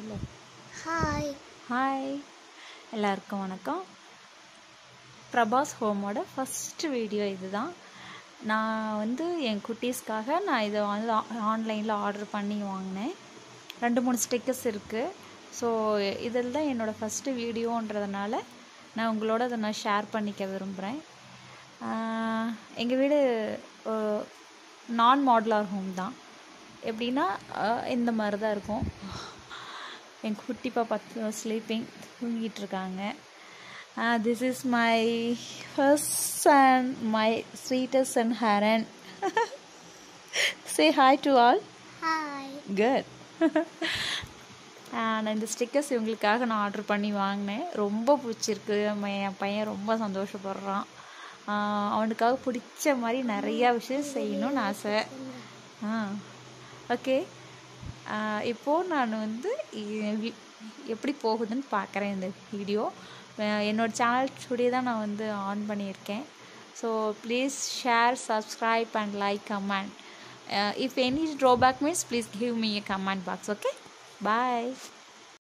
சொல்லு hi hi எல்லாருக்கும் வணக்கம் பிரபாஸ் ஹோமோட ஃபஸ்ட்டு வீடியோ இதுதான் நான் வந்து என் குட்டீஸ்க்காக நான் இதை வந்து ஆன்லைனில் ஆர்டர் பண்ணி வாங்கினேன் ரெண்டு மூணு ஸ்டிக்கர்ஸ் இருக்குது ஸோ இதில் தான் என்னோடய ஃபஸ்ட்டு வீடியோன்றதுனால நான் உங்களோட அதை நான் ஷேர் பண்ணிக்க விரும்புகிறேன் எங்கள் வீடு நான் மாடுலார் ஹோம் தான் எப்படின்னா ஆஹ் இந்த மாதிரி தான் இருக்கும் என் குட்டி பாப்பா ஸ்லீப்பிங் தூங்கிட்டு இருக்காங்க this is my first son my sweetest and Haran say hi to all hi good நான் இந்த ஸ்டிக்கர்ஸ் இவங்களுக்காக நான் ஆர்டர் பண்ணி வாங்கினேன் ரொம்ப பிடிச்சிருக்கு ம- என் பையன் ரொம்ப சந்தோஷப்படுறான் ஆஹ் அவனுக்காக பிடிச்ச மாதிரி நிறையா விஷயம் செய்யணும்னு ஆசை ஆ ஓகே இப்போது நான் வந்து இ- வி- எப்படி போகுதுன்னு பார்க்குறேன் இந்த வீடியோ என்னோட சேனல் டுடே தான் நான் வந்து ஆன் பண்ணியிருக்கேன் so please share subscribe and like comment if any drawback means please give me a comment box okay bye